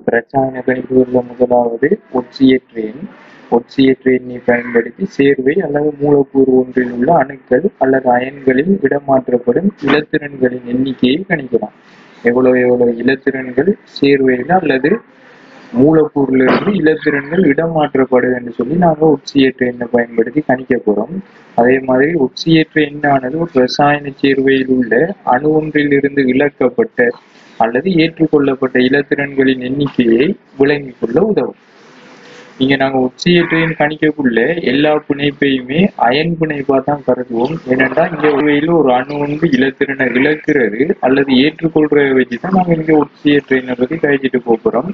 ரசாயன கணிப்புகள்ல முதலாவது ஒட்சியேற்றேன் ஒட்சியேற்றேனை பயன்படுத்தி சேர்வை அல்லது மூலக்கூறு ஒன்றில் உள்ள அணுக்கள் அல்லது அயன்களில் இடமாற்றப்படும் இலத்திரன்களின் எண்ணிக்கையை கணிக்கலாம் எவ்வளவு எவ்வளவு இலத்திரன்கள் சேர்வையில் அல்லது மூலக்கூறிலிருந்து இலத்திரன்கள் இடமாற்றப்படுது என்று சொல்லி நாங்க ஒட்சியேற்ற எண்ணை பயன்படுத்தி கணிக்க போறோம் அதே மாதிரி ஒட்சியேற்ற எண்ணானது ஒரு ரசாயன சேர்வையில் உள்ள அணு ஒன்றிலிருந்து இழக்கப்பட்ட அல்லது ஏற்றுக்கொள்ளப்பட்ட இலத்திரன்களின் எண்ணிக்கையை விளங்கிக் கொள்ள உதவும் இங்க நாங்க ஒட்சியேற்றையும் கணிக்கக்குள்ள எல்லா பிணைப்பையுமே அயன் பிணைப்பா தான் கருதுவோம் ஏனென்றா இங்க ஒருவையில் ஒரு அணு ஒன்று இலத்திரனை இழக்கிறது அல்லது ஏற்றுக்கொள்றதை வச்சுதான் நாங்க இங்க ஒட்சியேற்றையினை பத்தி கழிச்சிட்டு போறோம்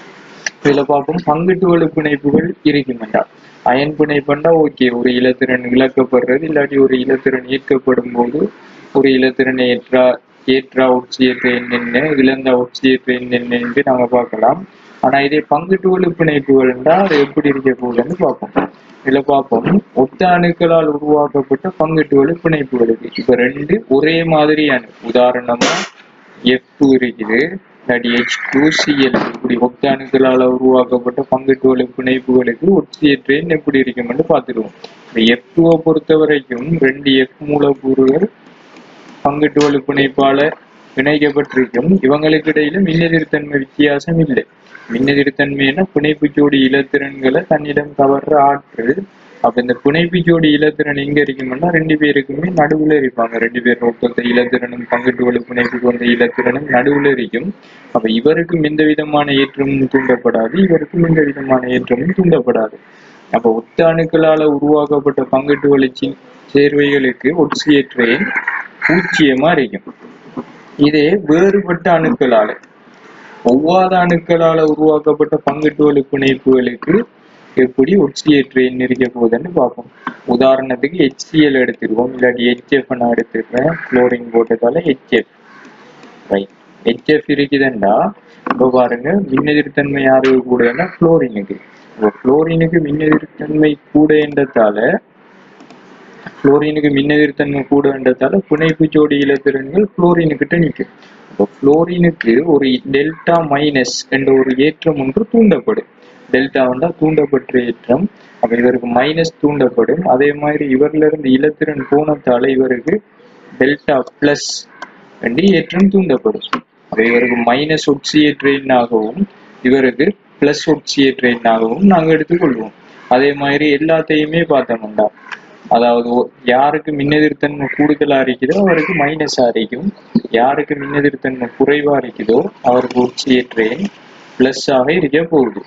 இதுல பார்ப்போம் பங்கிட்டு வலு பிணைப்புகள் இருக்குமெண்டா அயன் பிணைப்புண்டா ஓகே ஒரு இலத்திரன் இழக்கப்படுறது இல்லாட்டி ஒரு இலத்திரன் ஈர்க்கப்படும் போது ஒரு இலத்திரன் ஏற்றா ஏற்றா ஒட்சியேற்ற என்னென்ன இழந்த ஒட்சியேற்ற என்னென்ன என்று நாங்க பார்க்கலாம் ஆனா இதே பங்கிட்டு வலு பிணைப்புகள்ன்றா அது எப்படி இருக்க போகுதுன்னு பார்ப்போம் இதுல பார்ப்போம் ஒத்த அணுக்களால் உருவாக்கப்பட்ட பங்கிட்டு வலு பிணைப்புகளுக்கு இப்ப ரெண்டு ஒரே மாதிரியான உதாரணமா எஃப் டூ இருக்குது இல்லாட்டி ஹெச் டூ சிஎல் இப்படி ஒத்த அணுக்களால் உருவாக்கப்பட்ட பங்கிட்டு வலு பிணைப்புகளுக்கு ஒட்சியேற்றேன் எப்படி இருக்கும்னு பார்த்துருவோம் இந்த எஃப் டூவை பொறுத்த வரைக்கும் ரெண்டு எஃப் மூலக்கூறுகள் பங்கிட்டு வலு பிணைப்பால இணைக்கப்பட்டிருக்கும் இவங்களுக்கு இடையில மின்னெதிர்த்தன்மை வித்தியாசம் இல்லை மின்னெதிர்த்தன்மைன்னா பிணைப்பு ஜோடி இலத்திரன்களை தன்னிடம் கவர்ற ஆற்றல் அப்ப இந்த பிணைப்பு ஜோடி இலத்திரன் எங்க இருக்கும்னா ரெண்டு பேருக்குமே நடுவுல இருப்பாங்க ரெண்டு பேர் ஒருத்தர் இலத்திரனும் பங்கிட்டு வலு பிணைப்புக்கு வந்த இலத்திரனும் நடுவுல இருக்கும் அப்ப இவருக்கும் எந்த விதமான ஏற்றமும் தூண்டப்படாது இவருக்கும் எந்த விதமான ஏற்றமும் தூண்டப்படாது அப்ப ஒத்த அணுக்களால உருவாக்கப்பட்ட பங்கிட்டு வளர்ச்சி சேர்வைகளுக்கு ஒட்சியேற்றேன் பூச்சியமா இருக்கும் இதே வேறுபட்ட அணுக்களால ஒவ்வாத அணுக்களால உருவாக்கப்பட்ட பங்கிட்டு வலு பிணைப்புகளுக்கு எப்படி ஒட்சியேற்றேன் இருக்க போகுதுன்னு பார்ப்போம் உதாரணத்துக்கு ஹெச்சிஎல் எடுத்துருவோம் இல்லாட்டி ஹெச்எஃப் நான் எடுத்துருக்கேன் குளோரின் போட்டதால ஹெச்எஃப் ரைட் ஹெச்எஃப் இருக்குதுண்டா இப்போ பாருங்க மின்னெதிர்த்தன்மை யாருக்கு கூடன்னா குளோரினுக்கு இப்போ குளோரினுக்கு மின்னெதிர்த்தன்மை கூட என்றதால குளோரினுக்கு மின்னெதிர்த்தன்மை கூட என்றதால பிணைப்பு ஜோடி இலத்திரன்கள் குளோரினுக்கிட்ட நிற்கும் இப்போ குளோரினுக்கு ஒரு டெல்டா மைனஸ் என்ற ஒரு ஏற்றம் ஒன்று தூண்டப்படும் டெல்டா வந்தா தூண்டப்பட்ட ஏற்றம் அப்ப இவருக்கு மைனஸ் தூண்டப்படும் அதே மாதிரி இவர்ல இருந்து இலத்திரன் போனதால இவருக்கு டெல்டா பிளஸ் என்று ஏற்றம் தூண்டப்படும் அப்ப இவருக்கு மைனஸ் ஒட்சியேற்றேனாகவும் இவருக்கு பிளஸ் ஒட்சியேற்றேனாகவும் நாங்க எடுத்துக்கொள்வோம் அதே மாதிரி எல்லாத்தையுமே பார்த்தோம்டா அதாவது ஒ- யாருக்கு மின்னெதிர்த்தன்மை கூடுதலா இருக்குதோ அவருக்கு மைனஸா இருக்கும் யாருக்கு மின்னெதிர்த்தன்மை குறைவா இருக்குதோ அவருக்கு ஒட்சியேற்றேன் பிளஸ் ஆக இருக்க போகுது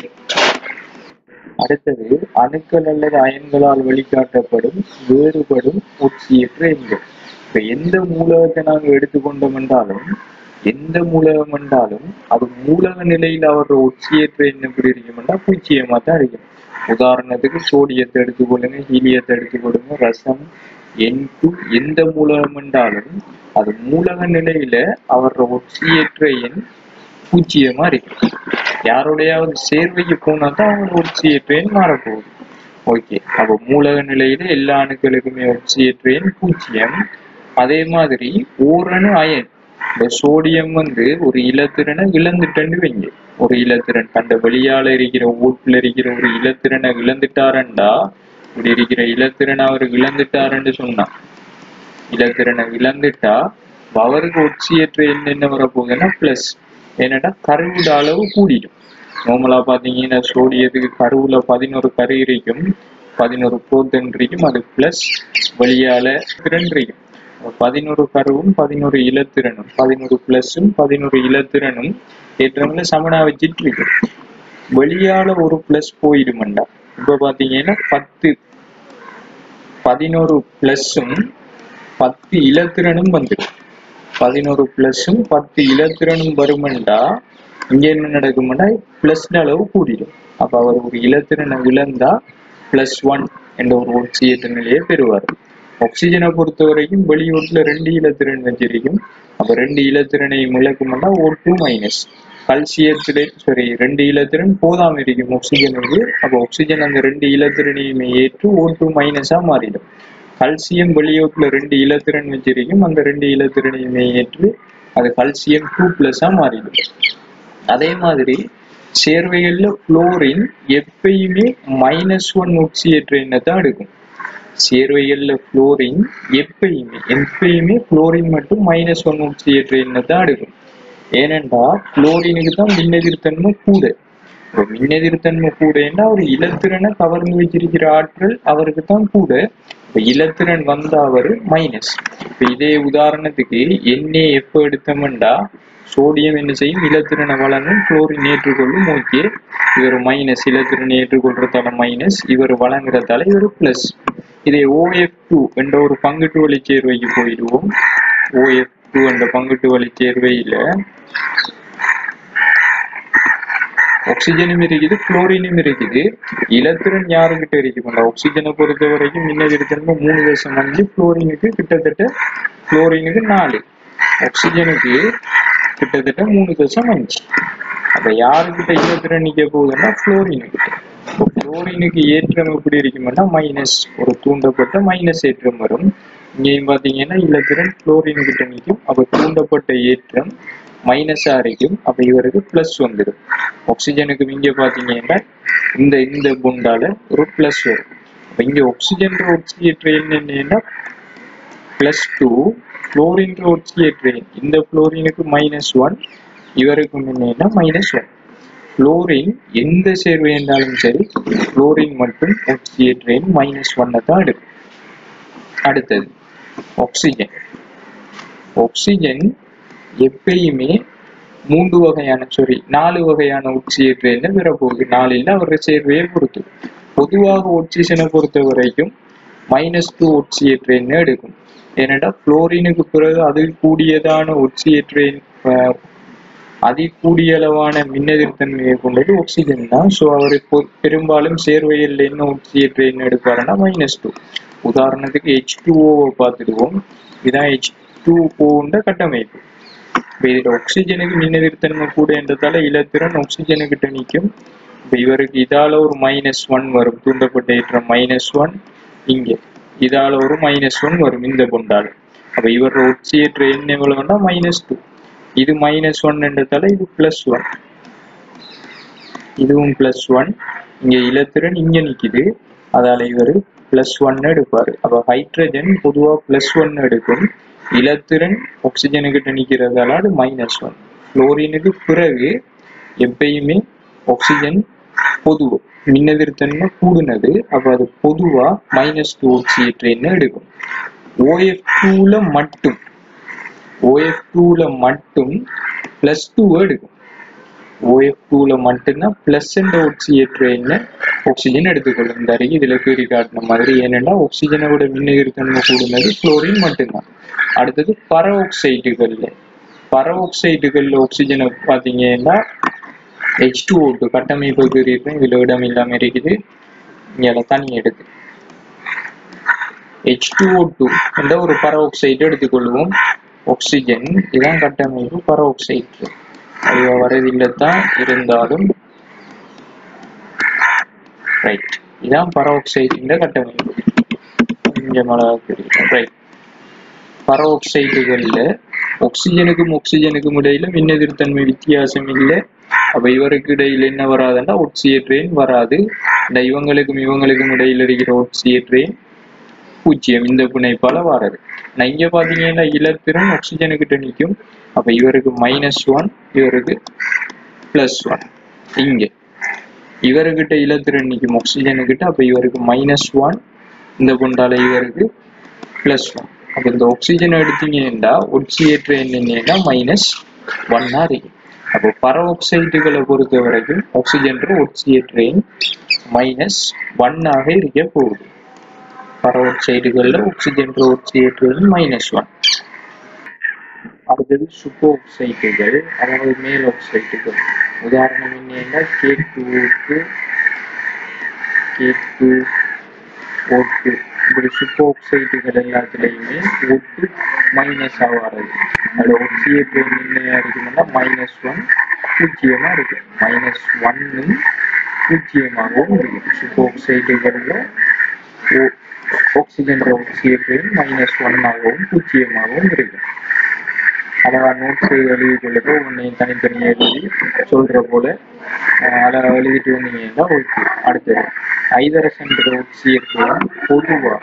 அடுத்தது அணுக்கள் அல்லது அயன்களால் வழிகாட்டப்படும் வேறுபடும் ஒட்சியற்ற எண்கள் இப்ப எந்த மூலகத்தை நாங்க எடுத்துக்கொண்டோம் என்றாலும் எந்த மூலகம் என்றாலும் அது மூலக நிலையில் அவரோட ஒட்சியற்ற எண் எப்படி இருக்கும்னா பூஜ்ஜியமா தான் இருக்கும் உதாரணத்துக்கு சோடியத்தை எடுத்துக்கொள்ளுங்க ஹீலியத்தை எடுத்துக்கொள்ளுங்க ரசம் என் எந்த மூலகம் என்றாலும் அது மூலக நிலையில அவரோட ஒட்சியற்ற எண் பூஜ்ஜியமா இருக்கு யாரோடையாவது சேர்வைக்கு போனா தான் அவங்க ஒட்சியற்றேன் மாறப்போகுது ஓகே அப்போ மூலக நிலையில எல்லா அணுக்களுக்குமே ஒட்சியற்றேன் பூஜ்ஜியம் அதே மாதிரி ஓரணு அயன் இந்த சோடியம் வந்து ஒரு இலத்திரனை இழந்துட்டேன்னு வைங்க ஒரு இலத்திரன் கண்ட வெளியால இருக்கிற ஓட்டுல இருக்கிற ஒரு இலத்திரனை இழந்துட்டாரண்டா இப்படி இருக்கிற இலத்திரனை அவர் இழந்துட்டாருன்னு சொன்னா இலத்திரனை இழந்துட்டா அவருக்கு ஒட்சியற்ற எண் என்ன வரப்போகுதுன்னா பிளஸ் என்னன்னா கருவோட அளவு கூடிடும் நார்மலா பாத்தீங்கன்னா சோடியத்துக்கு கருவுல பதினோரு கரு இருக்கும் பதினோரு புரோத்தன் இருக்கும் அது பிளஸ் வெளியால திறன் இருக்கும் பதினோரு கருவும் பதினோரு இலத்திரனும் பதினோரு பிளஸும் பதினோரு இலத்திரனும் ஏற்றவங்கள சமனா வச்சிட்டு இருக்கு வெளியால ஒரு பிளஸ் போயிடுமண்டா இப்ப பாத்தீங்கன்னா பத்து பதினோரு பிளஸும் பத்து இலத்திரனும் வந்துடும் பதினோரு பிளஸும் பத்து இலத்திரனும் வருமெண்டா இங்க என்ன நடக்கும்னா பிளஸ் அளவு கூடிடும் அப்ப அவர் ஒரு இலத்திரனை இழந்தா பிளஸ் ஒன் என்ற ஒரு ஒட்சியேற்ற நிலையை பெறுவார் ஆக்சிஜனை பொறுத்த வரைக்கும் வெளியூட்டுல ரெண்டு இலத்திரன் வச்சிருக்கும் அப்ப ரெண்டு இலத்திரனை இழக்கும்னா ஓ டூ மைனஸ் கல்சியத்திலே சாரி ரெண்டு இலத்திரன் போதாம இருக்கும் ஆக்சிஜனுக்கு அப்ப ஆக்சிஜன் அந்த ரெண்டு இலத்திரனையுமே ஏற்று ஓ டூ மைனஸா மாறிடும் கல்சியம் வெளியூட்டுல ரெண்டு இலத்திரன் வச்சிருக்கும் அந்த ரெண்டு இலத்திரனையுமே ஏற்று அது கல்சியம் டூ பிளஸா மாறிடும் அதே மாதிரி சேர்வைகள்ல குளோரின் எப்பயுமே மைனஸ் ஒன் ஒக்சியேற்ற எண்ணை தான் எடுக்கும் சேர்வைகள்ல குளோரின் எப்பயுமே எப்பயுமே குளோரின் மட்டும் மைனஸ் ஒன் ஒக்சியேற்ற எண்ணை தான் எடுக்கும் ஏனென்றா குளோரினுக்கு தான் மின்னெதிர்த்தன்மை கூட இப்போ மின்னெதிர்த்தன்மை கூடன்னா ஒரு இலத்திரனை கவர்ந்து வச்சிருக்கிற ஆற்றல் அவருக்கு தான் கூட இப்போ இலத்திரன் வந்த அவர் மைனஸ் இப்போ இதே உதாரணத்துக்கு எண்ணெய் எப்போ எடுத்தோம்டா சோடியம் என்ன செய்யும் இலத்திரனை வழங்கும் குளோரின் ஏற்றுக்கொள்ளும் ஓகே இவர் மைனஸ் இலத்திரனை ஏற்றுக்கொள்றதால மைனஸ் இவர் வழங்குறதால இவர் பிளஸ் இதே ஓஎஃப் டூ என்ற ஒரு பங்குட்டு வழி சேர்வைக்கு போயிடுவோம் ஓஎஃப் டூ என்ற பங்குட்டு வழி சேர்வையில ஆக்சிஜனும் இருக்குது குளோரினும் இருக்குது இலத்திரன் யாருக்கிட்ட இருக்கும்ல ஆக்சிஜனை பொறுத்த வரைக்கும் மின்னதிர்த்தன்மை மூணு தசம் அஞ்சு குளோரினுக்கு கிட்டத்தட்ட குளோரினுக்கு நாலு ஆக்சிஜனுக்கு கிட்டத்தட்ட மூணு தசம் அஞ்சு அப்ப யாருக்கிட்ட இலத்திரன் நிக்க போகுதுன்னா குளோரினுக்கிட்ட குளோரினுக்கு ஏற்றம் எப்படி இருக்கும்னா மைனஸ் ஒரு தூண்டப்பட்ட மைனஸ் ஏற்றம் வரும் இங்கேயும் பாத்தீங்கன்னா இலத்திரன் குளோரின் கிட்ட நிற்கும் அப்ப தூண்டப்பட்ட ஏற்றம் மைனஸா இருக்கும் அப்ப இவருக்கு பிளஸ் வந்துடும் ஆக்சிஜனுக்கு இங்க பாத்தீங்கன்னா இந்த இந்த புண்டால ஒரு பிளஸ் வரும் அப்ப இங்க ஆக்சிஜன் ஆக்சிஜேட்டர் என்னன்னா பிளஸ் டூ குளோரின் ஆக்சிஜேட்டர் இந்த குளோரினுக்கு மைனஸ் ஒன் இவருக்கு என்னன்னா மைனஸ் ஒன் குளோரின் எந்த சேர்வை என்றாலும் சரி குளோரின் மட்டும் ஆக்சிஜேட்டரின் மைனஸ் ஒன்னை தான் எடுக்கும் அடுத்தது ஆக்சிஜன் ஆக்சிஜன் எப்பயுமே மூன்று வகையான சாரி நாலு வகையான ஒட்சியேற்ற பெறப்போகுது நாளில் அவருடைய சேர்வையை பொறுத்து பொதுவாக ஒட்சிஜனை பொறுத்த வரைக்கும் மைனஸ் டூ ஒட்சியேற்ற எண்ணெய் எடுக்கும் ஏனென்றால் குளோரினுக்கு பிறகு அதில் கூடியதான ஒட்சியேற்ற அதி கூடிய அளவான மின்னெதிர்த்தன்மையை கொண்டது ஆக்சிஜன் தான் ஸோ அவர் இப்போ பெரும்பாலும் சேர்வையில் என்ன ஒட்சியேற்ற எண்ணெய் எடுப்பாருன்னா மைனஸ் டூ உதாரணத்துக்கு ஹெச் டூ ஓவை பார்த்துடுவோம் இதான் ஹெச் டூ ஓன்ற கட்டமைப்பு இப்போ இதில் ஆக்சிஜனுக்கு மின்னெதிர்த்தன்மை கூட என்றதால இலத்திரன் ஆக்சிஜனுக்கிட்ட நிற்கும் இப்போ இவருக்கு இதால ஒரு மைனஸ் ஒன் வரும் தூண்டப்பட்ட ஏற்றம் மைனஸ் ஒன் இங்கே இதால ஒரு மைனஸ் ஒன் வரும் இந்த பொண்டால் அப்போ இவர் ஒட்சியேற்ற எண் எவ்வளவுன்னா மைனஸ் டூ இது மைனஸ் ஒன் என்றதால இது பிளஸ் ஒன் இதுவும் பிளஸ் ஒன் இங்க இலத்திரன் இங்க நிக்குது அதால இவர் பிளஸ் ஒன் எடுப்பாரு அப்ப ஹைட்ரஜன் பொதுவா பிளஸ் ஒன் எடுக்கும் இலத்திரன் ஆக்சிஜனுக்கிட்ட நிக்கிறதால அது மைனஸ் ஒன் குளோரினுக்கு பிறகு எப்பயுமே ஆக்சிஜன் பொது மின்னெதிர்த்தன்மை கூடுனது அப்ப அது பொதுவா மைனஸ் டூ ஆக்சிஜேட்டர்னு எடுக்கும் ஓஎஃப் டூல மட்டும் ஓஎஃப் டூல மட்டும் பிளஸ் டூ எடுக்கும் ஓஎஃப் டூல மட்டும்தான் பிளஸ் என்ற ஆக்சிஜேட்டர் ஆக்சிஜன் எடுத்துக்கொள்ளும் இந்த அறிக்கை இதுல கூறி காட்டின மாதிரி ஏனென்னா ஆக்சிஜனை விட மின்னெதிர்த்தன்மை கூடுனது குளோரின் மட்டும்தான் அடுத்தது பரஆக்சைடுகள்ல பரஆக்சைடுகள்ல ஆக்சிஜனை பாத்தீங்கன்னா ஹெச் டூ ஓட்டு கட்டமைப்பு கூறியிருப்பேன் இதுல இடம் இல்லாம இருக்குது இங்க தனி எடுத்து ஹெச் டூ ஓ டூ என்ற ஒரு பரஆக்சைடு எடுத்துக்கொள்வோம் ஆக்சிஜன் இதான் கட்டமைப்பு பரஆக்சைடு அது வரதில்லை தான் இருந்தாலும் ரைட் இதான் பரஆக்சைடு இந்த கட்டமைப்பு இங்க மழை ரைட் பரஆக்சைடுகள்ல ஆக்சிஜனுக்கும் ஆக்சிஜனுக்கும் இடையில மின்னெதிர்த்தன்மை வித்தியாசம் இல்லை அப்ப இவருக்கு இடையில என்ன வராதுன்னா ஒட்சியேட்ரேன் வராது இந்த இவங்களுக்கும் இவங்களுக்கும் இடையில இருக்கிற ஒட்சியேட்ரேன் பூஜ்ஜியம் இந்த பிணைப்பால வராது நான் இங்க பாத்தீங்கன்னா இலத்திரன் ஆக்சிஜனுக்கிட்ட நிற்கும் அப்ப இவருக்கு மைனஸ் ஒன் இவருக்கு பிளஸ் ஒன் இங்க இவர்கிட்ட இலத்திரன் நிற்கும் ஆக்சிஜனுக்கிட்ட அப்ப இவருக்கு மைனஸ் ஒன் இந்த பொண்டால இவருக்கு பிளஸ் ஒன் அப்ப இந்த ஆக்சிஜன் எடுத்தீங்கன்னா ஒட்சியேற்ற என்னன்னா மைனஸ் ஒன்னா இருக்கு அப்போ பரஆக்சைடுகளை பொறுத்த வரைக்கும் ஆக்சிஜன் ஒட்சியேற்றேன் மைனஸ் ஒன்னாக இருக்க போகுது பரஆக்சைடுகள்ல ஆக்சிஜன் ஒட்சியேற்றேன் மைனஸ் ஒன் அடுத்தது சுப்போ ஆக்சைடுகள் அதாவது மேல் ஆக்சைடுகள் உதாரணம் என்னன்னா கே டூக்கு கே டூ ஓட்டு இப்படி சுப்போ ஆக்சைடுகள் எல்லாத்துலேயுமே ஓட்டு மைனஸ் ஆகாது அது ஆக்சிஜேட் என்னையா இருக்குதுன்னா மைனஸ் ஒன் பூஜ்ஜியமாக இருக்கு மைனஸ் ஒன்னும் பூஜ்ஜியமாகவும் இருக்கு சுப்போ ஆக்சைடுகளில் ஆக்சிஜன் ஆக்சிஜேட் மைனஸ் ஒன்னாகவும் பூஜ்ஜியமாகவும் இருக்கு அழகா நோட்ஸ் எழுதி கொள்ளுங்க உன்னையும் தனித்தனியாக எழுதி சொல்ற போல அஹ் அழகா எழுதிட்டு வந்தீங்கன்னா ஓகே அடுத்தது ஐதரசன் ரோட்சியத்துவம் பொதுவாக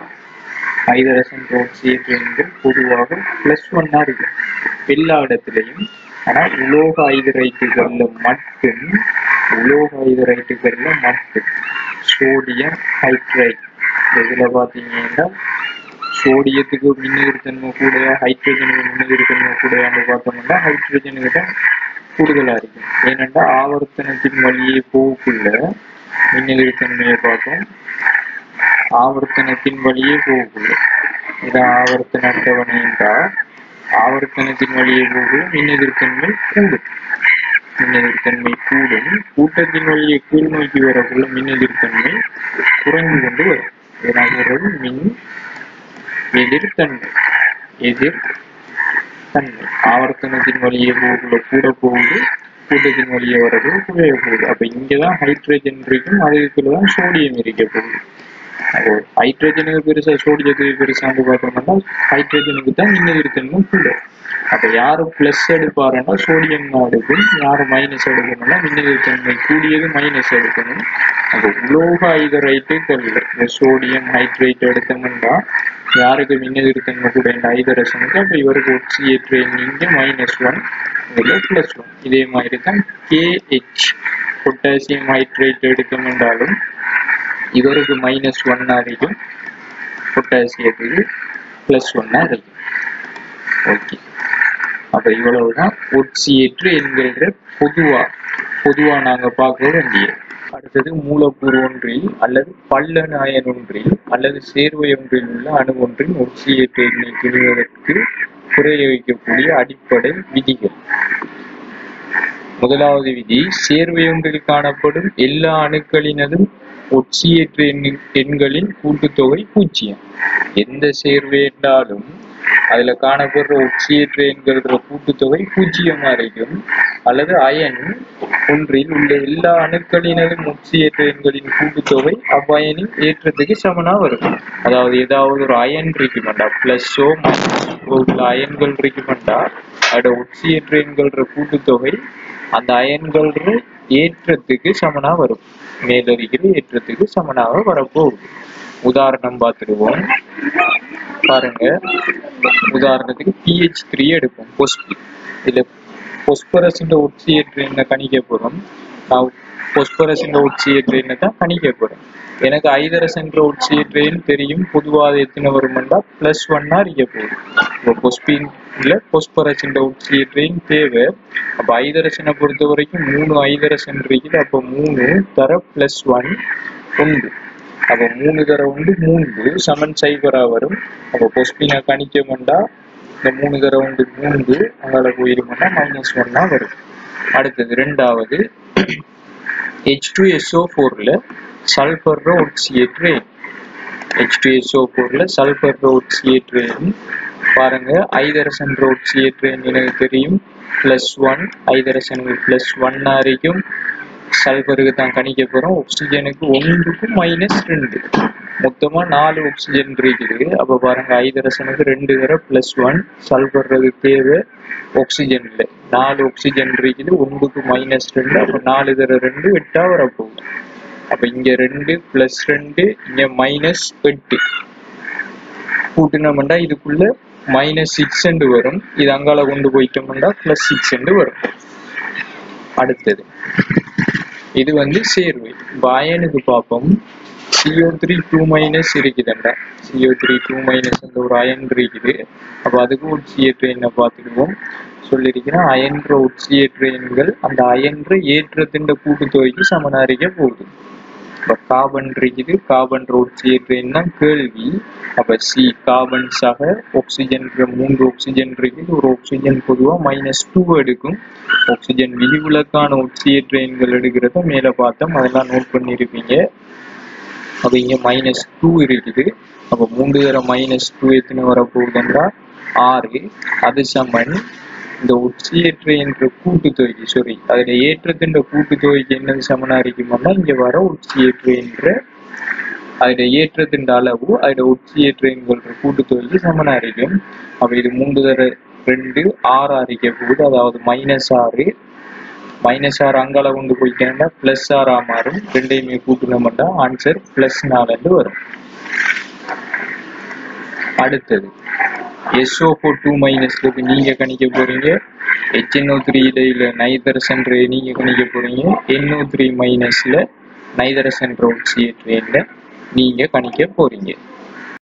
ஐதரசன் ரோட்சியத்துவங்கள் பொதுவாக பிளஸ் ஒன்னா இருக்கு எல்லா இடத்துலையும் ஆனா உலோக ஐதரைட்டுகள்ல மட்டும் உலோக ஐதரைட்டுகள்ல மட்டும் சோடியம் ஹைட்ரைட் இதுல பாத்தீங்கன்னா சோடியத்துக்கு மின்னுயிர்த்தன்மை கூடயா ஹைட்ரஜனுக்கு மின்னுயிர்த்தன்மை கூடயான்னு பார்த்தோம்னா ஹைட்ரஜனுக்கு தான் கூடுதலா இருக்கும் ஏனென்றா ஆவர்த்தனத்தின் வழியே போகக்குள்ள மின்னுயிர்த்தன்மையை பார்த்தோம் ஆவர்த்தனத்தின் வழியே போகக்குள்ள இது ஆவர்த்தன அட்டவணை என்றால் ஆவர்த்தனத்தின் வழியே போக மின்னெதிர்த்தன்மை கூடும் மின்னெதிர்த்தன்மை கூடும் கூட்டத்தின் வழியே கீழ் நோக்கி வரக்குள்ள மின்னெதிர்த்தன்மை குறைந்து கொண்டு வரும் இதனால் மின் எதிர்த்தன்மை எதிர் தன்மை ஆவர்த்தனத்தின் வழியே போகக்குள்ள கூட போகுது கூட்டத்தின் வழியே வரது குறைய போகுது அப்ப இங்கதான் ஹைட்ரஜன் இருக்கும் அதுக்குள்ளதான் சோடியம் இருக்க போகுது அப்போ ஹைட்ரஜனுக்கு பெருசா சோடியத்துக்கு பெருசான்னு பார்த்தோம்னா ஹைட்ரஜனுக்கு தான் மின்னெதிர்த்தன்மை கூட அப்ப யாரு பிளஸ் எடுப்பாருன்னா சோடியம் தான் எடுக்கும் யாரு மைனஸ் எடுக்கணும்னா மின்னெதிர்த்தன்மை கூடியது மைனஸ் எடுக்கணும் அப்போ உலோக ஐதரைட்டுகள் இந்த சோடியம் ஹைட்ரேட் எடுத்தோம்னா யாருக்கு மின்னெதிர்த்தன்மை கூட இந்த ஐதரசனுக்கு அப்ப இவருக்கு ஒட்சியேற்ற இங்க மைனஸ் ஒன் இதுல பிளஸ் ஒன் இதே மாதிரி தான் கேஹெச் பொட்டாசியம் ஹைட்ரேட் எடுத்தோம்னாலும் இவருக்கு மைனஸ் ஒன்னா இருக்கும் பொட்டாசியத்துக்கு பிளஸ் ஒன்னா இருக்கும் ஓகே அப்ப இவ்வளவுதான் ஒட்சியேற்று என்கிற பொதுவா பொதுவா நாங்க பார்க்க வேண்டியது அடுத்தது மூலக்கூறு ஒன்றில் அல்லது பல்லணு அயன் ஒன்றில் அல்லது சேர்வை ஒன்றில் உள்ள அணு ஒன்றின் ஒட்சியேற்று எண்ணை பெறுவதற்கு பிரயோகிக்கக்கூடிய அடிப்படை விதிகள் முதலாவது விதி சேர்வை ஒன்றில் காணப்படும் எல்லா அணுக்களினதும் ஒட்சியேற்ற எண்ணி- எண்களின் கூட்டுத்தொகை பூஜ்ஜியம் எந்த சேர்வை என்றாலும் அதுல காணப்படுற ஒட்சியேற்ற எண்களோட கூட்டுத்தொகை பூஜ்ஜியமா இருக்கும் அல்லது அயன் ஒன்றில் உள்ள எல்லா அணுக்களினதும் ஒட்சியேற்ற எண்களின் கூட்டுத்தொகை அவ்வயனின் ஏற்றத்துக்கு சமனா வரும் அதாவது ஏதாவது ஒரு அயன் இருக்குமெண்டா பிளஸ்ஸோ மைனஸோ உள்ள அயன்கள் இருக்குமெண்டா அதோட ஒட்சியேற்ற எண்களோட கூட்டுத்தொகை அந்த அயன்களோட ஏற்றத்துக்கு சமனா வரும் மேலருகிற ஏற்றத்துக்கு சமனாக வரப்போகுது உதாரணம் பார்த்துடுவோம் பாருங்க உதாரணத்துக்கு பிஹெச் த்ரீ எடுப்போம் பொஸ்பி இதுல பொஸ்பரஸின் ஒட்சியேற்ற என்ன கணிக்க போறோம் நான் பொஸ்பரஸின் ஒட்சியேற்ற என்ன தான் கணிக்க போறேன் எனக்கு ஐதரசன்ற ஒட்சியேற்றேன்னு தெரியும் பொதுவாக அது எத்தனை வருமெண்டா பிளஸ் ஒன்னா இருக்க போகுது இப்போ பொஸ்பின்ல பொஸ்பரஸின் ஒட்சியேற்றேன் தேவை அப்ப ஐதரசனை பொறுத்த வரைக்கும் மூணு ஐதரசன் இருக்குது அப்ப மூணு தர பிளஸ் ஒன் உண்டு அப்ப மூணு தர உண்டு மூன்று சமன் சைபரா வரும் அப்ப பொஸ்பினை கணிக்கமெண்டா இந்த மூணு தர உண்டு மூன்று அங்கால போயிருமெண்டா மைனஸ் ஒன்னா வரும் அடுத்தது ரெண்டாவது ஹெச் டூ எஸ்ஓ ஃபோர்ல சல்பர் ஒட்சியேற்றேன் ஹெச் டூ எஸ்ஓ ஃபோர்ல சல்பர் ஒட்சியேற்றேன் பாருங்க ஐதரசன் ஒட்சியேற்றேன் எனக்கு தெரியும் பிளஸ் ஒன் ஐதரசனுக்கு பிளஸ் ஒன்னா இருக்கும் சல்பருக்கு தான் கணிக்க போறோம் ஆக்சிஜனுக்கு ஒன்றுக்கு மைனஸ் ரெண்டு மொத்தமா நாலு ஆக்சிஜன் இருக்குது அப்ப பாருங்க ஐதரசனுக்கு ரெண்டு தர பிளஸ் ஒன் சல்பர்றது தேவை ஆக்சிஜன் இல்லை நாலு ஆக்சிஜன் இருக்குது ஒன்றுக்கு மைனஸ் ரெண்டு அப்ப நாலு தர ரெண்டு எட்டா வரப்போகுது அப்ப இங்க ரெண்டு பிளஸ் ரெண்டு இங்க மைனஸ் எட்டு கூட்டினோம்னா இதுக்குள்ள மைனஸ் சிக்ஸ் வரும் இது அங்கால கொண்டு போயிட்டோம்னா பிளஸ் சிக்ஸ் வரும் அடுத்தது இது வந்து சேர்வை பயனுக்கு பார்ப்போம் CO த்ரீ டூ மைனஸ் இருக்குதுண்டா CO த்ரீ டூ மைனஸ் அந்த ஒரு அயன் இருக்குது அப்போ அதுக்கு உச்சியேற்ற எண்ணை பார்த்துக்குவோம் சொல்லியிருக்கிறேன் அயன்ற உச்சியேற்ற எண்கள் அந்த அயன்ற ஏற்றத்தின் கூட்டுத்தொகைக்கு சமனாரிக்க போகுது இப்போ கார்பன் இருக்குது கார்பன் உச்சியேற்ற எண் தான் கேள்வி அப்போ சி கார்பன் சக ஆக்சிஜன் மூன்று ஆக்சிஜன் இருக்குது ஒரு ஆக்சிஜன் பொதுவாக மைனஸ் டூ எடுக்கும் ஆக்சிஜன் விதிவிலக்கான ஒட்சியேற்ற எண்கள் எடுக்கிறத மேலே பார்த்தோம் அதெல்லாம் நோட் பண்ணியிருப்பீங்க அப்போ இங்கே மைனஸ் டூ இருக்குது அப்போ மூன்று தர மைனஸ் டூ எத்தனை வரப்போகுதுன்றா ஆறு அது சமன் இந்த ஒட்சியேற்ற என்ற கூட்டுத்தொகைக்கு சாரி அதில் ஏற்றத்தின் கூட்டுத்தொகைக்கு என்னது சமனா இருக்குமோன்னா இங்கே வர ஒட்சியேற்ற என்ற அதில் ஏற்றத்தின் அளவு அதில் ஒட்சியேற்ற என்கிற கூட்டுத்தொகைக்கு சமனா இருக்கும் அப்போ இது மூன்று தர ரெண்டு ஆறு அறிக்க போகுது அதாவது மைனஸ் ஆறு மைனஸ் ஆறு அங்கால கொண்டு போயிட்டேன்னா பிளஸ் ஆறா மாறும் ரெண்டையுமே கூட்டினோம்னா ஆன்சர் பிளஸ் நாலுன்னு வரும் அடுத்தது எஸ்ஓ ஃபோர் டூ மைனஸ்ல நீங்க கணிக்க போறீங்க ஹெச்என்ஓ த்ரீ இடையில நைதரசன் ரே நீங்க கணிக்க போறீங்க என்ஓ த்ரீ மைனஸ்ல நைதரசன் ரோட்சிய ட்ரெயின்ல நீங்க கணிக்க போறீங்க